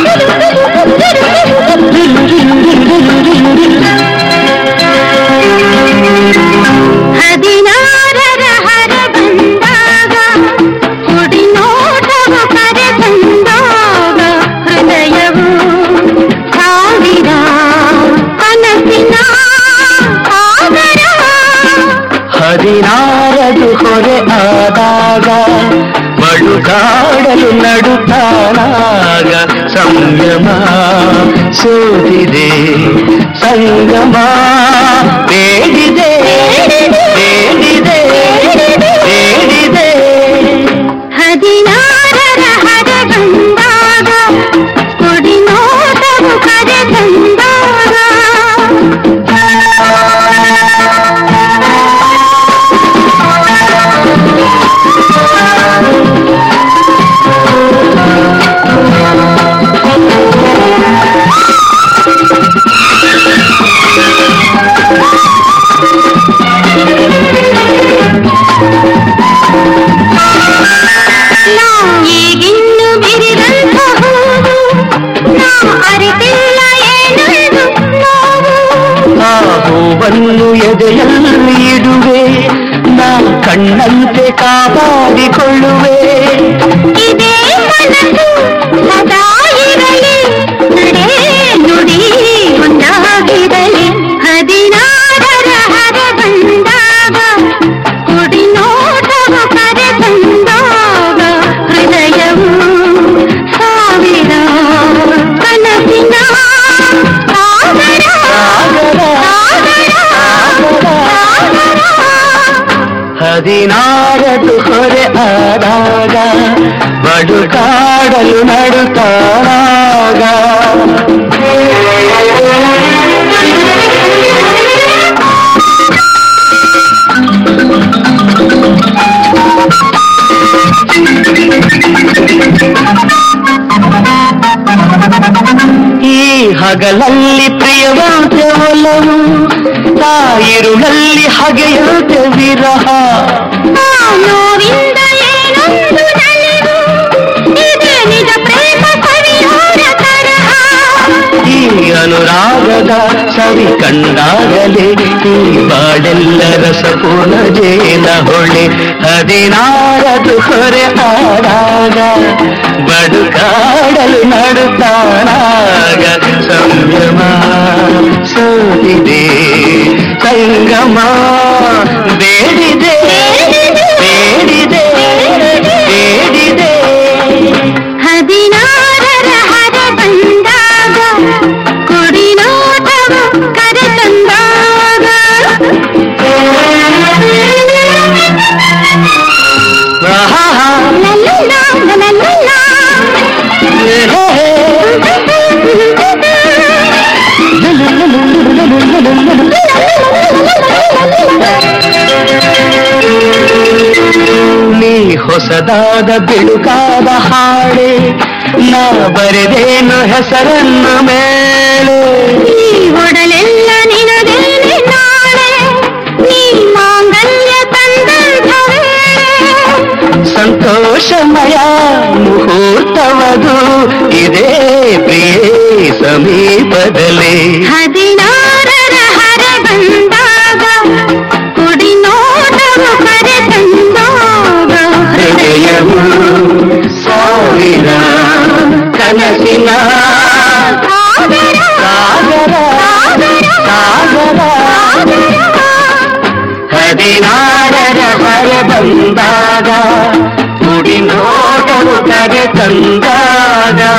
ಹದಿನಾರರ ಹರ ಬಂದಾಗ ಕುಡಿ ನೋಟವು ಕರೆ ಬಂದಾಗ ಹೃದಯವು ಸಾವಿರ ಕನಸಿನ ಸಾಗರ ಹದಿನಾರದು ಹೊರೆ ಆದಾಗ ಬಳುಕಾಡಲು ನಡುತ್ತಾನಾಗ ಸಂಯಮ ಸೋತಿದೆ ಸಂಗಮ ಬೇಡಿದೆ ಬೇಡಿದೆ ಬೇಡಿದೆ ಹದಿನಾರರ ಹರ ಬಂದಾಗ ಕುಡಿ ನೋಟವು ಕರೆ ಬಂದಾಗ ನಾ ಈಗಿನ್ನು ಬಿರಿದಂತ ಹೂವು ನಾ ಅರಿತಿಲ್ಲ ಏನೆಂದು ನೋವು ಆ ಹೂವನ್ನು ಎದೆಯಲ್ಲಿ ಇಡುವೆ ನಾ ಕಣ್ಣಂತೆ ಕಾಪಾಡಿಕೊಳ್ಳುವೆ ಇದೇ ಮನಸ್ಸು ಸದಾ ಇರಲಿ ನಡೆ ನುಡಿ ಒಂದಾಗಿರಲಿ ಹದಿನಾರರ ಹರ ಬಂದಾಗ ಕುಡಿ ನೋಟವು ಕರೆ ಬಂದಾಗ ಹೃದಯವು ಸಾವಿರ ಕನಸಿನ ಸಾಗರ ಸಾಗರ, ಸಾಗರ, ಸಾಗರ. ಹದಿನಾರದು ಹೊರೆ ಆದಾಗ ಬಡುಕಾಡಲು ನಡುತ್ತಾಗ ಈ ಹಗಲಲ್ಲಿ ಪ್ರಿಯವಾದ ಒಲವು ತಾಯಿರುಳಲ್ಲಿ ಹಗೆಯುತ್ತೆ ವಿರಹ ಆ ನೋವಿಂದ ಏನೊಂದು ನಲಿವು ಇದೆ ನಿಜ ಪ್ರೇಮ ಕವಿಯೋರ ತರಹ ಈ ಅನುರಾಗದ ಸವಿ ಕಂಡಾಗಲೇ ಈ ಬಾಡೆಲ್ಲ ರಸಪೂರ್ಣ ಜೇನ ಹೊಳೆ ಹದಿನಾರದು ಹೊರೆ ಆದಾಗ ಬಡುಕಾಡಲು ನಡುತ್ತಾನಾಗ ಸಂಯಮ ಸೋತಿದೆ ಸಂಗಮ ಬೇಡಿದೆ ಬೇಡಿದೆ ಬೇಡಿದೆ ಹದಿನಾರರ ಹರ ಬಂದಾಗ ಕುಡಿ ನೋಟವು ಕರೆ ತಂದಾಗ ಆಹಾ ಲಲ್ಲಲ್ಲ, ಲಲ್ಲಲ್ಲ. ನೀ ಹೊಸದಾದ ಬಿಳುಕಾದ ಹಾಡೆ ನಾ ಬರೆದೇನು ಹೆಸರನ್ನು ಮೇಲೆ ಈ ಒಡಲೆಲ್ಲ ನಿನದೇನೆ ನಾಳೆ ನೀ ಮಾಂಗಲ್ಯ ತಂದಂಥ ವೇಳೆ ಸಂತೋಷಮಯ ಮುಹೂರ್ತವದು ಇದೇ ಪ್ರಿಯೇ ಸಮೀಪದಲ್ಲಿ ಹದಿನಾರರ ಹರ ಬಂದಾಗ ಕುಡಿ ನೋಟವು ಕರೆ ತಂದಾಗ ಹೃದಯವು ಸಾವಿರ ಕನಸಿನ ಸಾಗರ ಸಾಗರ ಸಾಗರ ಹದಿನಾರರ ಹೊರ ಬಂದಾಗ ಕುಡಿ ನೋಟವು ಕರೆ ತಂದಾಗ